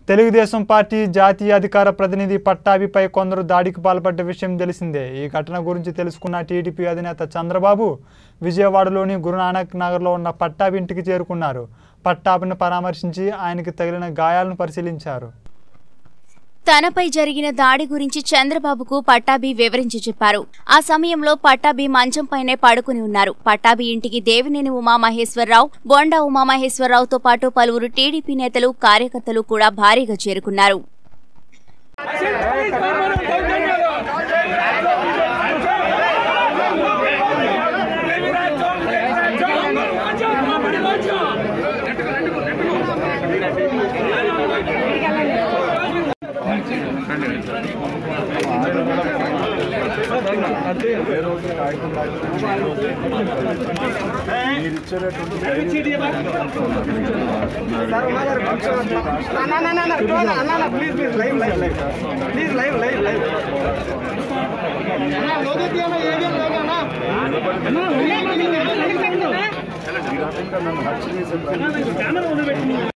Telugu Desam party జాతీయ అధికార ప్రతినిధి పట్టాభిపై కొందరు దాడికి పాల్పడ్డ విషయం తెలిసిందే ఈ ఘటన గురించి తెలుసుకున్న టీడీపీ అధినేత చంద్రబాబు విజయవాడలోని గురునానక్ నగర్లో ఉన్న పట్టాభి ఇంటికి చేరుకున్నారు పట్టాభిని పరామర్శించి ఆయనకి తగిలిన గాయాలను పరిశీలించారు తనపై జరిగిన దాడి గురించి చంద్రబాబుకు పట్టాభి వివరించి చెప్పారు ఆ సమయంలో పట్టాభి మంచంపైనే పడుకుని ఉన్నారు పట్టాభి ఇంటికి దేవినేని ఉమామహేశ్వరరావు బొండా ఉమామహేశ్వరరావుతో పాటు పలువురు టీడీపీ నేతలు కార్యకర్తలు కూడా భారీగా చేరుకున్నారు please please live live live please live live live